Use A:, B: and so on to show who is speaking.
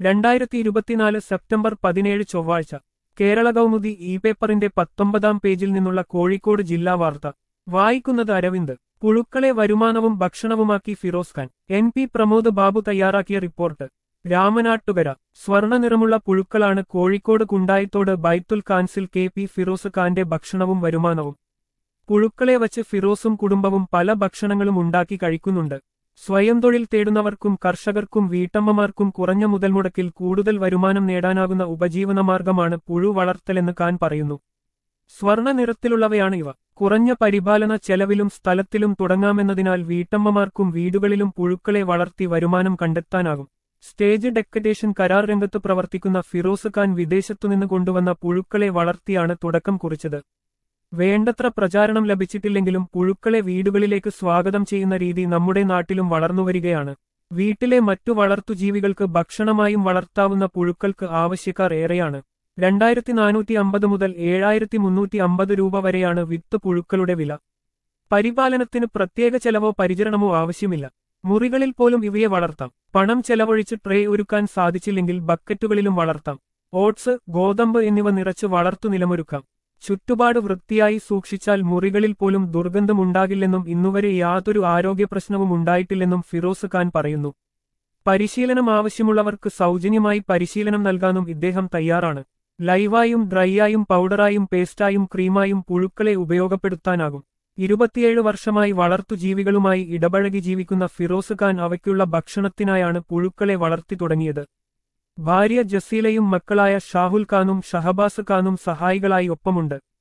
A: രണ്ടായിരത്തി ഇരുപത്തിനാല് സെപ്റ്റംബർ പതിനേഴ് ചൊവ്വാഴ്ച കേരള കൗമുദി ഇ പേപ്പറിന്റെ പത്തൊമ്പതാം പേജിൽ നിന്നുള്ള കോഴിക്കോട് ജില്ലാ വാർത്ത വായിക്കുന്നത് അരവിന്ദ് പുഴുക്കളെ വരുമാനവും ഭക്ഷണവുമാക്കി ഫിറോസ് ഖാൻ എൻ പി പ്രമോദ് ബാബു തയ്യാറാക്കിയ റിപ്പോർട്ട് രാമനാട്ടുകര സ്വർണ്ണ നിറമുള്ള പുഴുക്കളാണ് കോഴിക്കോട് കുണ്ടായിത്തോട് ബൈത്തുൽ കാൻസിൽ കെ പി ഫിറോസ് ഖാന്റെ ഭക്ഷണവും വരുമാനവും പുഴുക്കളെ വച്ച് ഫിറോസും കുടുംബവും പല ഭക്ഷണങ്ങളും ഉണ്ടാക്കി കഴിക്കുന്നുണ്ട് സ്വയം തൊഴിൽ തേടുന്നവർക്കും കർഷകർക്കും വീട്ടമ്മമാർക്കും കുറഞ്ഞ മുതൽമുടക്കിൽ കൂടുതൽ വരുമാനം നേടാനാകുന്ന ഉപജീവനമാർഗമാണ് പുഴു വളർത്തലെന്ന് ഖാൻ പറയുന്നു സ്വർണ്ണ നിറത്തിലുള്ളവയാണ് ഇവ കുറഞ്ഞ പരിപാലന ചെലവിലും സ്ഥലത്തിലും തുടങ്ങാമെന്നതിനാൽ വീട്ടമ്മമാർക്കും വീടുകളിലും പുഴുക്കളെ വളർത്തി വരുമാനം കണ്ടെത്താനാകും സ്റ്റേജ് ഡെക്കറ്റേഷൻ കരാർ രംഗത്ത് പ്രവർത്തിക്കുന്ന ഫിറോസ് ഖാൻ വിദേശത്തുനിന്ന് കൊണ്ടുവന്ന പുഴുക്കളെ വളർത്തിയാണ് തുടക്കം കുറിച്ചത് വേണ്ടത്ര പ്രചാരണം ലഭിച്ചിട്ടില്ലെങ്കിലും പുഴുക്കളെ വീടുകളിലേക്ക് സ്വാഗതം ചെയ്യുന്ന രീതി നമ്മുടെ നാട്ടിലും വളർന്നുവരികയാണ് വീട്ടിലെ മറ്റു വളർത്തുജീവികൾക്ക് ഭക്ഷണമായും വളർത്താവുന്ന പുഴുക്കൾക്ക് ആവശ്യക്കാർ ഏറെയാണ് രണ്ടായിരത്തി നാനൂറ്റി അമ്പത് മുതൽ ഏഴായിരത്തി മുന്നൂറ്റി അമ്പത് രൂപ വരെയാണ് വിത്ത് പുഴുക്കളുടെ വില പരിപാലനത്തിന് പ്രത്യേക ചെലവോ പരിചരണമോ ആവശ്യമില്ല മുറികളിൽ പോലും ഇവയെ വളർത്താം പണം ചെലവഴിച്ച് ട്രേ ഒരുക്കാൻ സാധിച്ചില്ലെങ്കിൽ ബക്കറ്റുകളിലും വളർത്താം ഓട്സ് ഗോതമ്പ് എന്നിവ നിറച്ച് വളർത്തു നിലമൊരുക്കാം ചുറ്റുപാട് വൃത്തിയായി സൂക്ഷിച്ചാൽ മുറികളിൽ പോലും ദുർഗന്ധമുണ്ടാകില്ലെന്നും ഇന്നുവരെ യാതൊരു ആരോഗ്യ പ്രശ്നവും ഉണ്ടായിട്ടില്ലെന്നും ഫിറോസ് ഖാൻ പറയുന്നു പരിശീലനം ആവശ്യമുള്ളവർക്ക് സൗജന്യമായി പരിശീലനം നൽകാനും ഇദ്ദേഹം തയ്യാറാണ് ലൈവായും ഡ്രൈയായും പൗഡറായും പേസ്റ്റായും ക്രീമായും പുഴുക്കളെ ഉപയോഗപ്പെടുത്താനാകും ഇരുപത്തിയേഴ് വർഷമായി വളർത്തുജീവികളുമായി ഇടപഴകി ജീവിക്കുന്ന ഫിറോസ് ഖാൻ അവയ്ക്കുള്ള ഭക്ഷണത്തിനായാണ് പുഴുക്കളെ വളർത്തി തുടങ്ങിയത് ഭാര്യ ജസീലയും മക്കളായ ഷാഹുൽ ഖാനും ഷഹബാസ് ഖാനും സഹായികളായി ഒപ്പമുണ്ട്